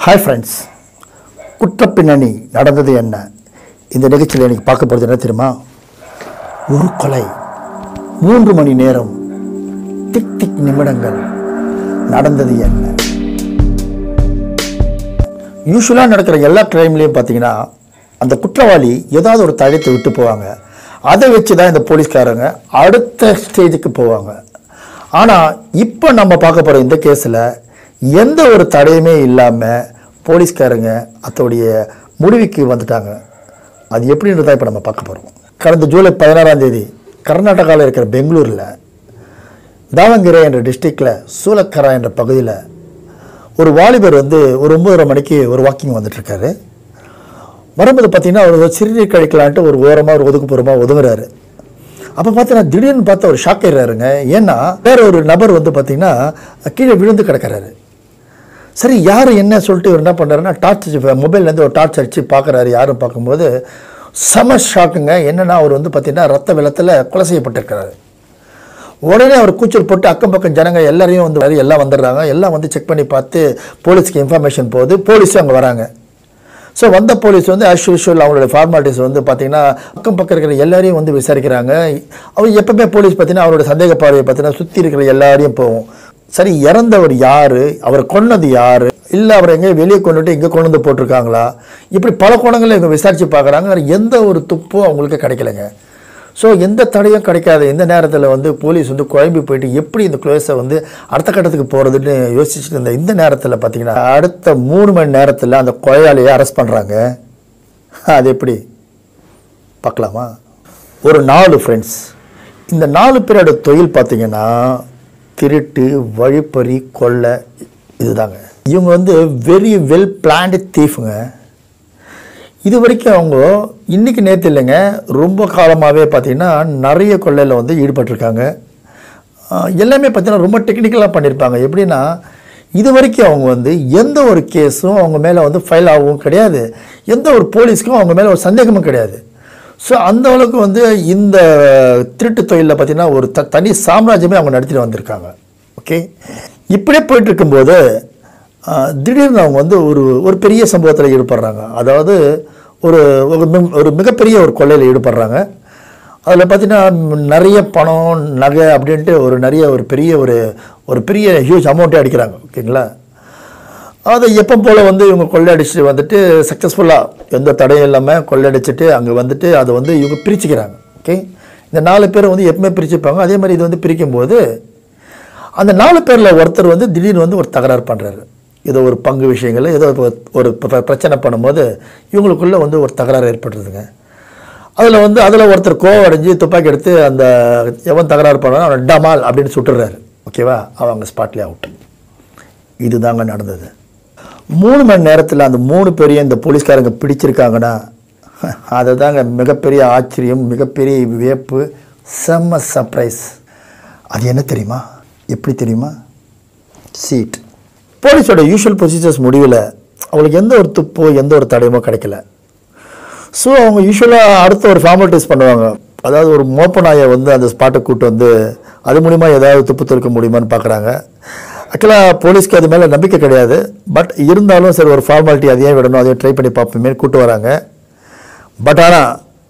hi friends குற்றப்பின்னணி நடந்தது என்ன இந்த நிகழ்ச்சியில் எனக்கு பார்க்க போகிறது என்ன தெரியுமா ஒரு கொலை மூன்று மணி நேரம் திக் திக் நிமிடங்கள் நடந்தது என்ன யூஸ்வலாக நடக்கிற எல்லா டைம்லேயும் பார்த்தீங்கன்னா அந்த குற்றவாளி ஏதாவது ஒரு தழைத்தை விட்டு போவாங்க அதை வச்சு தான் இந்த போலீஸ்காரங்க அடுத்த ஸ்டேஜுக்கு போவாங்க ஆனால் இப்போ நம்ம பார்க்க போகிற இந்த கேஸில் எந்த ஒரு தடையுமே இல்லாமல் போலீஸ்காரங்க அதோடைய முடிவுக்கு வந்துட்டாங்க அது எப்படின்றத இப்போ நம்ம பார்க்க போகிறோம் கடந்த ஜூலை பதினாறாம் தேதி கர்நாடகாவில் இருக்கிற பெங்களூரில் தாவங்கிரை என்ற டிஸ்ட்ரிக்டில் சூலக்கரா என்ற பகுதியில் ஒரு வாலிபர் வந்து ஒரு ஒம்பதரை மணிக்கு ஒரு வாக்கிங் வந்துட்டுருக்காரு வரும்போது பார்த்தீங்கன்னா அவர் சிறுநீர் கழிக்கலான்ட்டு ஒரு ஓரமாக ஒரு ஒதுக்குப்புறமாக ஒதுங்குறாரு அப்போ பார்த்தீங்கன்னா திடீர்னு பார்த்து அவர் ஷாக் ஆயிடுறாருங்க ஏன்னா வேற ஒரு நபர் வந்து பார்த்தீங்கன்னா கீழே விழுந்து கிடக்கிறாரு சரி யார் என்ன சொல்லிட்டு இவர் என்ன பண்ணுறாருன்னா டார்ச் மொபைல்லேருந்து ஒரு டார்ச் அடித்து பார்க்குறாரு யாரும் பார்க்கும்போது செம ஷாக்குங்க என்னன்னா அவர் வந்து பார்த்தீங்கன்னா ரத்த வெள்ளத்தில் கொலை செய்யப்பட்டிருக்கிறாரு உடனே அவர் கூச்சல் போட்டு அக்கம் பக்கம் ஜனங்க எல்லாரையும் வந்து வரி எல்லாம் வந்துடுறாங்க எல்லாம் வந்து செக் பண்ணி பார்த்து போலீஸ்க்கு இன்ஃபர்மேஷன் போகுது போலீஸும் அங்கே வராங்க ஸோ வந்த போலீஸ் வந்து ஆஸ் யூஷுவல் அவங்களோட ஃபார்மாலிட்டிஸ் வந்து பார்த்தீங்கன்னா அக்கம் பக்கம் இருக்கிற எல்லாரையும் வந்து விசாரிக்கிறாங்க அவர் எப்பவுமே போலீஸ் பார்த்தீங்கன்னா அவரோட சந்தேக பார்வையை பார்த்தீங்கன்னா சுற்றி இருக்கிற எல்லாரையும் போகும் சரி இறந்தவர் யார் அவர் கொன்னது யார் இல்லை அவர் எங்கேயும் வெளியே கொண்டுட்டு இங்கே கொண்டு வந்து போட்டிருக்காங்களா இப்படி பல கோணங்களை இவங்க விசாரித்து பார்க்குறாங்க எந்த ஒரு துப்பும் அவங்களுக்கு கிடைக்கலங்க ஸோ எந்த தடையும் கிடைக்காத இந்த நேரத்தில் வந்து போலீஸ் வந்து குழம்பி போயிட்டு எப்படி இந்த க்ளோஸை வந்து அடுத்த கட்டத்துக்கு போகிறதுன்னு யோசிச்சுட்டு இருந்த இந்த நேரத்தில் பார்த்தீங்கன்னா அடுத்த மூணு மணி நேரத்தில் அந்த கொலையாளியை அரெஸ்ட் பண்ணுறாங்க அது எப்படி பார்க்கலாமா ஒரு நாலு ஃப்ரெண்ட்ஸ் இந்த நாலு பேரோட தொழில் பார்த்தீங்கன்னா திருட்டு வழிப்பறி கொள்ளை இதுதாங்க இவங்க வந்து வெரி வெல் பிளான்டு தீஃபுங்க இது வரைக்கும் அவங்க இன்றைக்கி நேற்று இல்லைங்க ரொம்ப காலமாகவே பார்த்தீங்கன்னா நிறைய கொள்ளையில் வந்து ஈடுபட்டிருக்காங்க ஆஹ் எல்லாமே பார்த்தீங்கன்னா ரொம்ப டெக்னிக்கலாக பண்ணியிருப்பாங்க எப்படின்னா இது வரைக்கும் அவங்க வந்து எந்த ஒரு கேஸும் அவங்க மேலே வந்து ஃபைல் ஆகவும் கிடையாது எந்த ஒரு போலீஸ்க்கும் அவங்க மேலே ஒரு சந்தேகமும் கிடையாது ஸோ அந்த அளவுக்கு வந்து இந்த திருட்டு தொழிலில் பார்த்தீங்கன்னா ஒரு த தனி சாம்ராஜ்யமே அவங்க நடத்திட்டு வந்திருக்காங்க ஓகே இப்படியே போயிட்டு இருக்கும்போது ஆஹ், திடீர்னு அவங்க வந்து ஒரு ஒரு பெரிய சம்பவத்தில் ஈடுபடுறாங்க அதாவது ஒரு ஒரு மிக- ஒரு மிகப்பெரிய ஒரு கொள்ளையில் ஈடுபடுறாங்க அதில் பார்த்தீங்கன்னா நிறைய பணம் நகை அப்படின்ட்டு ஒரு நிறைய ஒரு பெரிய ஒரு ஒரு பெரிய ஹியூஜ் அமௌண்ட்டே அடிக்கிறாங்க ஓகேங்களா அதை எப்போ போல் வந்து இவங்க கொள்ளையடிச்சிட்டு வந்துட்டு சக்ஸஸ்ஃபுல்லாக எந்த தடையும் இல்லாமல் கொள்ளையடிச்சிட்டு அங்கே வந்துட்டு அதை வந்து இவங்க பிரிச்சுக்கிறாங்க ஓகே இந்த நாலு பேர் வந்து எப்பவுமே பிரிச்சுப்பாங்க அதே மாதிரி இது வந்து பிரிக்கும்போது அந்த நாலு பேரில் ஒருத்தர் வந்து திடீர்னு வந்து ஒரு தகராறு பண்ணுறாரு ஏதோ ஒரு பங்கு விஷயங்கள் ஏதோ இப்போ ஒரு ப- பிரச்சனை பண்ணும்போது இவங்களுக்குள்ளே வந்து ஒரு தகராறு ஏற்பட்டுருதுங்க அதில் வந்து அதில் ஒருத்தர் கோவம் அடைஞ்சு துப்பாக்கி எடுத்து அந்த எவன் தகராறு பண்ணானோ அவனை டமால் அப்படின்னு சுட்டுறாரு ஓகேவா அவங்க ஸ்பாட்லேயே அவுட் இதுதாங்க நடந்தது மூணு மணி நேரத்தில் அந்த மூணு பேரையும் இந்த போலீஸ்காரங்க பிடிச்சிருக்காங்கன்னா அதை தாங்க மிகப்பெரிய ஆச்சரியம் மிகப்பெரிய வியப்பு செம்ம சர்ப்ரைஸ் அது என்ன தெரியுமா எப்படி தெரியுமா சீட் போலீஸோட யூஷுவல் ப்ரொசீஜர்ஸ் முடிவில் அவங்களுக்கு எந்த ஒரு துப்போ எந்த ஒரு தடையுமோ கிடைக்கல ஸோ அவங்க யூஸ்வலாக அடுத்த ஒரு ஃபார்மாலிட்டிஸ் பண்ணுவாங்க அதாவது ஒரு மோப்ப நாயை வந்து அந்த ஸ்பாட்டை கூட்டு வந்து அது மூலிமா ஏதாவது துப்பு துறக்க முடியுமான்னு பார்க்குறாங்க ஆக்சுவலாக போலீஸ்க்கு அது மேலே நம்பிக்கை கிடையாது பட் இருந்தாலும் சரி ஒரு ஃபார்மாலிட்டி அதையே விடணும் அதையும் ட்ரை பண்ணி பார்ப்போமே கூட்டு வராங்க பட் ஆனால்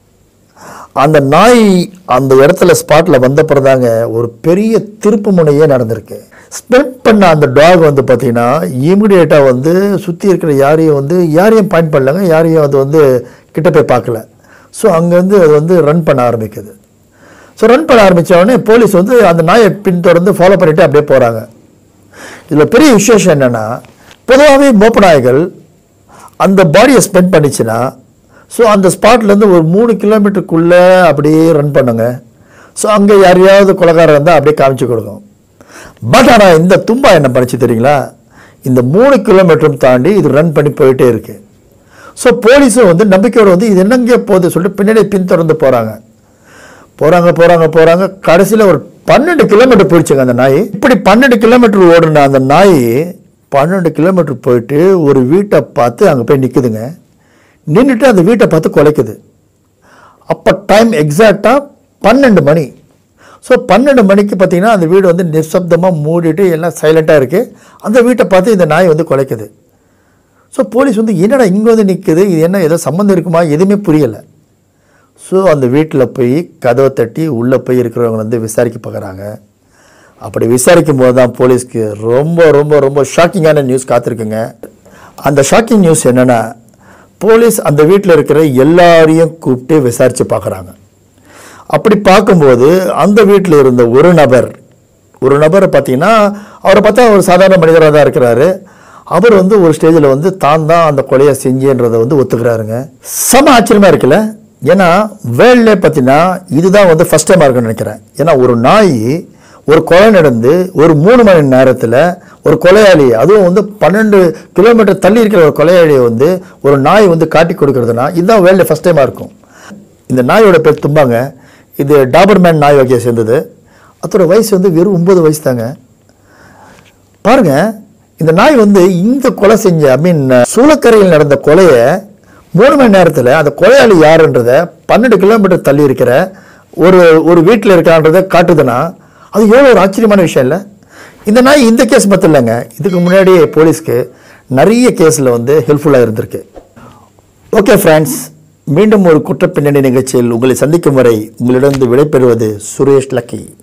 அந்த நாய் அந்த இடத்துல ஸ்பாட்டில் வந்த பிறந்தாங்க ஒரு பெரிய திருப்பு முனையே நடந்திருக்கு ஸ்பெண்ட் பண்ண அந்த டாக் வந்து பார்த்தீங்கன்னா இமிடியேட்டாக வந்து சுற்றி இருக்கிற யாரையும் வந்து யாரையும் பாயிண்ட் பண்ணலங்க யாரையும் அது வந்து கிட்ட போய் பார்க்கல ஸோ அங்கேருந்து அது வந்து ரன் பண்ண ஆரம்பிக்குது ஸோ ரன் பண்ண ஆரம்பிச்ச உடனே போலீஸ் வந்து அந்த நாயை பின்தொடர்ந்து ஃபாலோ பண்ணிட்டு அப்படியே போகிறாங்க இதில் பெரிய விசேஷம் என்னென்னா பொதுவாகவே மோப்ப நாய்கள் அந்த பாடியை ஸ்பெண்ட் பண்ணிச்சுன்னா ஸோ அந்த ஸ்பாட்லேருந்து ஒரு மூணு கிலோமீட்டருக்குள்ளே அப்படியே ரன் பண்ணுங்க ஸோ அங்கே யாரையாவது கொலகாரம் இருந்தால் அப்படியே காமிச்சு கொடுக்கும் பட் ஆனால் இந்த தும்பா என்ன பண்ணிச்சு தெரியுங்களா இந்த மூணு கிலோமீட்டரும் தாண்டி இது ரன் பண்ணி போயிட்டே இருக்கு ஸோ போலீஸும் வந்து நம்பிக்கையோடு வந்து இது என்னங்கே போகுது சொல்லிட்டு பின்னாடி பின்தொடர்ந்து போகிறாங்க போகிறாங்க போகிறாங்க போகிறாங்க கடைசியில் ஒரு பன்னெண்டு கிலோமீட்டர் போயிடுச்சுங்க அந்த நாய் இப்படி பன்னெண்டு கிலோமீட்டர் ஓடுன அந்த நாய் பன்னெண்டு கிலோமீட்டர் போயிட்டு ஒரு வீட்டை பார்த்து அங்கே போய் நிற்குதுங்க நின்றுட்டு அந்த வீட்டை பார்த்து குலைக்குது அப்போ டைம் எக்ஸாக்டாக பன்னெண்டு மணி ஸோ பன்னெண்டு மணிக்கு பார்த்தீங்கன்னா அந்த வீடு வந்து நிசப்தமாக மூடிட்டு எல்லாம் சைலண்ட்டாக இருக்குது அந்த வீட்டை பார்த்து இந்த நாய் வந்து குலைக்குது ஸோ போலீஸ் வந்து என்னடா இங்கே வந்து நிற்குது இது என்ன ஏதோ சம்மந்தம் இருக்குமா எதுவுமே புரியலை ஸோ அந்த வீட்டில் போய் கதவை தட்டி உள்ளே போய் இருக்கிறவங்க வந்து விசாரிக்க பார்க்குறாங்க அப்படி விசாரிக்கும் போது தான் போலீஸ்க்கு ரொம்ப ரொம்ப ரொம்ப ஷாக்கிங்கான நியூஸ் காத்திருக்குங்க அந்த ஷாக்கிங் நியூஸ் என்னென்னா போலீஸ் அந்த வீட்டில் இருக்கிற எல்லாரையும் கூப்பிட்டு விசாரித்து பார்க்குறாங்க அப்படி பார்க்கும்போது அந்த வீட்டில் இருந்த ஒரு நபர் ஒரு நபரை பார்த்தீங்கன்னா அவரை பார்த்தா ஒரு சாதாரண மனிதராக தான் இருக்கிறாரு அவர் வந்து ஒரு ஸ்டேஜில் வந்து தான் தான் அந்த கொலையை செஞ்சேன்றதை வந்து ஒத்துக்கிறாருங்க செம ஆச்சரியமாக இருக்குல்ல ஏன்னா வேர்ல்ட்லே பார்த்தீங்கன்னா இதுதான் வந்து ஃபஸ்ட் டைமாக இருக்குன்னு நினைக்கிறேன் ஏன்னா ஒரு நாய் ஒரு கொலை நடந்து ஒரு மூணு மணி நேரத்தில் ஒரு கொலையாளி அதுவும் வந்து பன்னெண்டு கிலோமீட்டர் தள்ளி இருக்கிற ஒரு கொலையாளியை வந்து ஒரு நாய் வந்து காட்டி கொடுக்கறதுனா இதுதான் வேர்ல்டு ஃபஸ்ட் டைமாக இருக்கும் இந்த நாயோட பேர் தும்பாங்க இது டாபர்மேன் நாய் வகையை சேர்ந்தது அதோட வயசு வந்து வெறும் ஒன்பது வயசு தாங்க பாருங்க இந்த நாய் வந்து இங்க கொலை செஞ்ச ஐ மீன் சூளக்கரையில் நடந்த கொலையை மூணு மணி நேரத்தில் அந்த கொலையாளி யாருன்றத பன்னெண்டு கிலோமீட்டர் தள்ளி இருக்கிற ஒரு ஒரு வீட்டில் இருக்கான்றதை காட்டுதுன்னா அது எவ்வளோ ஒரு ஆச்சரியமான விஷயம் இல்லை இந்த நாய் இந்த கேஸ் மட்டும் இல்லைங்க இதுக்கு முன்னாடியே போலீஸ்க்கு நிறைய கேஸில் வந்து ஹெல்ப்ஃபுல்லாக இருந்திருக்கு ஓகே ஃப்ரெண்ட்ஸ் மீண்டும் ஒரு குற்றப்பின்னணி நிகழ்ச்சியில் உங்களை சந்திக்கும் வரை உங்களிடம் விடைபெறுவது சுரேஷ் லக்கி